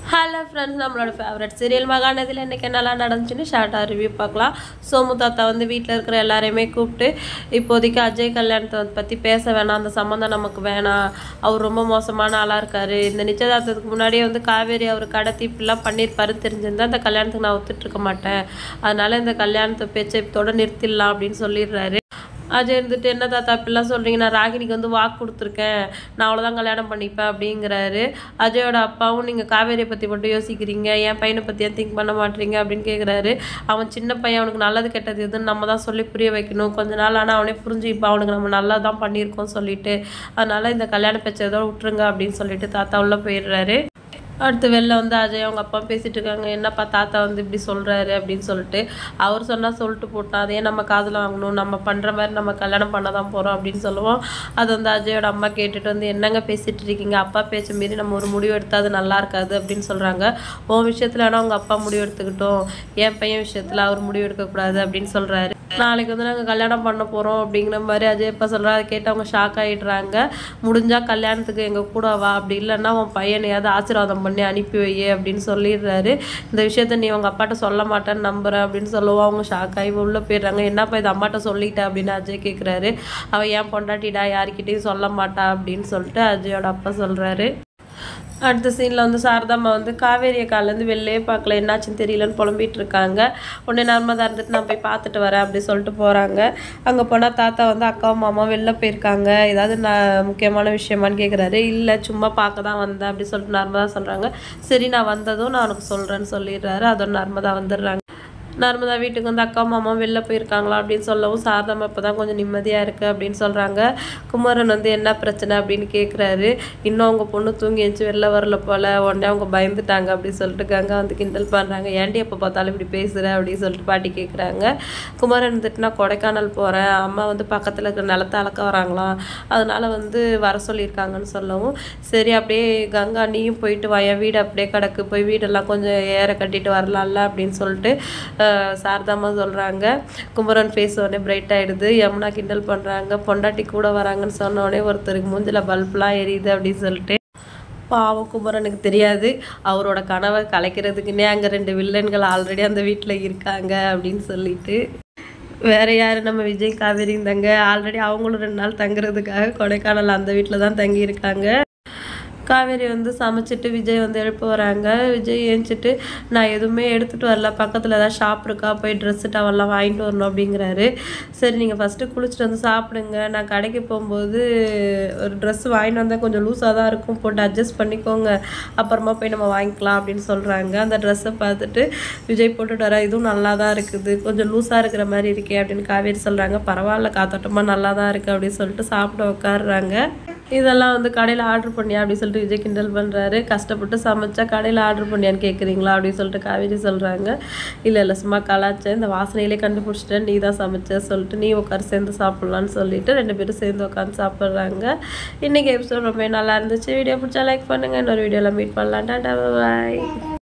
hello friends நம்மளோட favourite serial மகாநதியில் இன்றைக்கி என்னெல்லாம் நடந்துச்சுன்னு ஷார்ட்டாக ரிவ்யூ பார்க்கலாம் சோமு தாத்தா வந்து வீட்டில் இருக்கிற எல்லாரையுமே கூப்பிட்டு இப்போதைக்கு அஜய் கல்யாணத்தை பற்றி பேச வேணாம் அந்த சம்மந்தம் நமக்கு வேணாம் அவர் ரொம்ப மோசமான ஆளாக இருக்காரு இந்த நிச்சயதார்த்தத்துக்கு முன்னாடியே வந்து காவேரி அவர் கடத்தி இப்படிலாம் பண்ணியிருப்பாரு தெரிஞ்சிருந்தா இந்த கல்யாணத்துக்கு நான் ஒத்துட்ருக்க மாட்டேன் அதனால இந்த கல்யாணத்தை பேச்சை இதோட நிறுத்திடலாம் அப்படின்னு சொல்லிடுறாரு அஜய் இருந்துட்டு என்ன தாத்தா இப்படிலாம் சொல்கிறீங்க நான் ராகினிக்கு வந்து வாக்கு கொடுத்துருக்கேன் நான் அவ்வளோதான் கல்யாணம் பண்ணிப்பேன் அப்படிங்கிறாரு அஜயோட அப்பாவும் நீங்கள் காவேரியை பற்றி மட்டும் யோசிக்கிறீங்க என் பையனை பற்றி ஏன் திங்க் பண்ண மாட்டீங்க அப்படின்னு கேட்குறாரு அவன் சின்ன பையன் அவனுக்கு நல்லது கெட்டது எதுன்னு நம்ம தான் சொல்லி புரிய வைக்கணும் கொஞ்ச நாள் ஆனால் அவனே புரிஞ்சு இப்போ அவனுக்கு நம்ம நல்லா தான் பண்ணியிருக்கோம் சொல்லிட்டு அதனால் இந்த கல்யாண பேச்சை ஏதோ விட்டுருங்க அப்படின்னு சொல்லிட்டு தாத்தா உள்ளே போயிடுறாரு அடுத்து வெளில வந்து அஜய் அவங்க அப்பா பேசிட்டு இருக்காங்க என்னப்பா தாத்தா வந்து இப்படி சொல்கிறாரு அப்படின்னு சொல்லிட்டு அவர் சொன்னால் சொல்லிட்டு போட்டோம் அதே நம்ம காதில் வாங்கணும் நம்ம பண்ணுற மாதிரி நம்ம கல்யாணம் பண்ண தான் போகிறோம் அப்படின்னு சொல்லுவோம் அது வந்து அஜயோட அம்மா கேட்டுட்டு வந்து என்னங்க பேசிட்டு இருக்கீங்க அப்பா பேச்ச மீறி நம்ம ஒரு முடிவு எடுத்தால் அது நல்லா இருக்காது அப்படின்னு சொல்கிறாங்க உன் விஷயத்தில் வேணா உங்கள் அப்பா முடிவு எடுத்துக்கிட்டோம் என் பையன் விஷயத்தில் அவர் முடிவு எடுக்கக்கூடாது அப்படின்னு சொல்கிறாரு நாளைக்கு வந்து நாங்கள் கல்யாணம் பண்ண போகிறோம் அப்படிங்கிற மாதிரி அஜய் அப்பா சொல்கிறார் அதை கேட்டு அவங்க ஷாக் ஆகிடுறாங்க முடிஞ்சால் கல்யாணத்துக்கு எங்கள் கூட வா அப்படி இல்லைன்னா உன் பையனையாவது ஆசீர்வாதம் பண்ணி அனுப்பி வை அப்படின்னு சொல்லிடுறாரு இந்த விஷயத்த நீ உங்கள் அப்பாட்ட சொல்ல மாட்டேன்னு நம்புற அப்படின்னு சொல்லுவோம் அவங்க ஷாக் ஆகி உள்ளே போயிடுறாங்க என்னப்பா இது அம்மாட்ட சொல்லிட்ட அப்படின்னு அஜய் கேட்குறாரு அவள் ஏன் பொண்டாட்டிடா யார்கிட்டயும் சொல்ல மாட்டா அப்படின்னு சொல்லிட்டு அஜயோட அப்பா சொல்கிறாரு அடுத்த சீனில் வந்து சாரதாம்மா வந்து காவேரியை காலேருந்து வெளிலே பார்க்கல என்னாச்சுன்னு தெரியலன்னு புலம்பிட்டு இருக்காங்க உடனே நர்மதா இருந்துட்டு நான் போய் பார்த்துட்டு வரேன் அப்படி சொல்லிட்டு போகிறாங்க அங்கே போனால் தாத்தா வந்து அக்காவும் மாமா வெளில போயிருக்காங்க ஏதாவது நான் முக்கியமான விஷயமான்னு கேட்குறாரு இல்லை சும்மா பார்க்க தான் வந்தேன் அப்படி சொல்லிட்டு நர்மதா சொல்கிறாங்க சரி நான் வந்ததும் நான் உனக்கு சொல்கிறேன்னு சொல்லிடுறாரு அதோட நர்மதா வந்துடுறாங்க நர்மதா வீட்டுக்கு வந்து அக்கா மாமா வெளில போயிருக்காங்களா அப்படின்னு சொல்லவும் சாரதாம்மா இப்போ தான் கொஞ்சம் நிம்மதியாக இருக்குது அப்படின்னு சொல்கிறாங்க குமரன் வந்து என்ன பிரச்சனை அப்படின்னு கேட்குறாரு இன்னும் அவங்க பொண்ணு தூங்கி எழுந்துச்சு வெளில வரல போல் உடனே அவங்க பயந்துட்டாங்க அப்படின்னு சொல்லிட்டு கங்கா வந்து கிண்டல் பண்ணுறாங்க ஏன்டி எப்போ பார்த்தாலும் இப்படி பேசுகிற அப்படின்னு சொல்லிட்டு பாட்டி கேட்குறாங்க குமரன் வந்துட்டு நான் கொடைக்கானல் போகிறேன் அம்மா வந்து பக்கத்தில் இருக்கிற நிலத்தை அளக்க வராங்களாம் அதனால வந்து வர சொல்லியிருக்காங்கன்னு சொல்லவும் சரி அப்படியே கங்கா நீயும் போயிட்டு வா என் வீடு அப்படியே கிடக்கு போய் வீடெல்லாம் கொஞ்சம் ஏற கட்டிட்டு வரலாம்ல அப்படின்னு சொல்லிட்டு ஆஹ் சாரதாம்மா சொல்கிறாங்க குமரன் ஃபேஸ் உடனே பிரைட் ஆகிடுது யமுனா கிண்டல் பண்ணுறாங்க பொண்டாட்டி கூட வராங்கன்னு சொன்ன உடனே ஒருத்தருக்கு மூஞ்சில் பல்ப்லாம் எரியுது அப்படின்னு சொல்லிட்டு பாவம் குமரனுக்கு தெரியாது அவரோட கனவை கலைக்கிறதுக்குன்னே அங்கே ரெண்டு வில்லன்கள் ஆல்ரெடி அந்த வீட்டில் இருக்காங்க அப்படின்னு சொல்லிட்டு வேற யார் நம்ம விஜய் காவேரி தாங்க ஆல்ரெடி அவங்களும் ரெண்டு நாள் தங்குறதுக்காக கொடைக்கானல் அந்த வீட்டில் தான் தங்கி இருக்காங்க காவேரி வந்து சமைச்சிட்டு விஜய் வந்து எழுப்ப வராங்க விஜய் ஏஞ்சிட்டு நான் எதுவுமே எடுத்துகிட்டு வரல பக்கத்தில் ஏதாவது ஷாப் இருக்கா போய் ட்ரெஸ்ஸு டவல்லாம் வாங்கிட்டு வரணும் அப்படிங்கிறாரு சரி நீங்கள் ஃபஸ்ட்டு குளிச்சுட்டு வந்து சாப்பிடுங்க நான் கடைக்கு போகும்போது ஒரு ட்ரெஸ் வாங்கிட்டு வந்தால் கொஞ்சம் லூஸாக தான் இருக்கும் போட்டு அட்ஜஸ்ட் பண்ணிக்கோங்க அப்புறமா போய் நம்ம வாங்கிக்கலாம் அப்படின்னு சொல்கிறாங்க அந்த ட்ரெஸ்ஸை பார்த்துட்டு விஜய் போட்டுட்டு வர இதுவும் நல்லா தான் இருக்குது கொஞ்சம் லூஸாக இருக்கிற மாதிரி இருக்கே அப்படின்னு காவேரி சொல்கிறாங்க பரவாயில்ல காத்தோட்டமாக நல்லா தான் இருக்குது அப்படின்னு சொல்லிட்டு சாப்பிட உட்காடுறாங்க இதெல்லாம் வந்து கடையில் ஆர்டர் பண்ணியா அப்படின்னு சொல்லிட்டு விஜய் கிண்டல் பண்ணுறாரு கஷ்டப்பட்டு சமைச்சா கடையில் ஆர்டர் பண்ணியான்னு கேட்குறீங்களா அப்படின்னு சொல்லிட்டு காவேரி சொல்கிறாங்க இல்லை இல்லை சும்மா கலாச்சேன் இந்த வாசனையிலே கண்டுபிடிச்சிட்டேன் நீ தான் சமைச்ச சொல்லிட்டு நீ உட்காரு சேர்ந்து சாப்பிட்லான்னு சொல்லிட்டு ரெண்டு பேரும் சேர்ந்து உட்காந்து சாப்பிட்றாங்க இன்றைக்கி எபிசோட் ரொம்ப நல்லா இருந்துச்சு வீடியோ பிடிச்சா லைக் பண்ணுங்கள் இன்னொரு வீடியோவில் மீட் பண்ணலாம் டாடா பாய்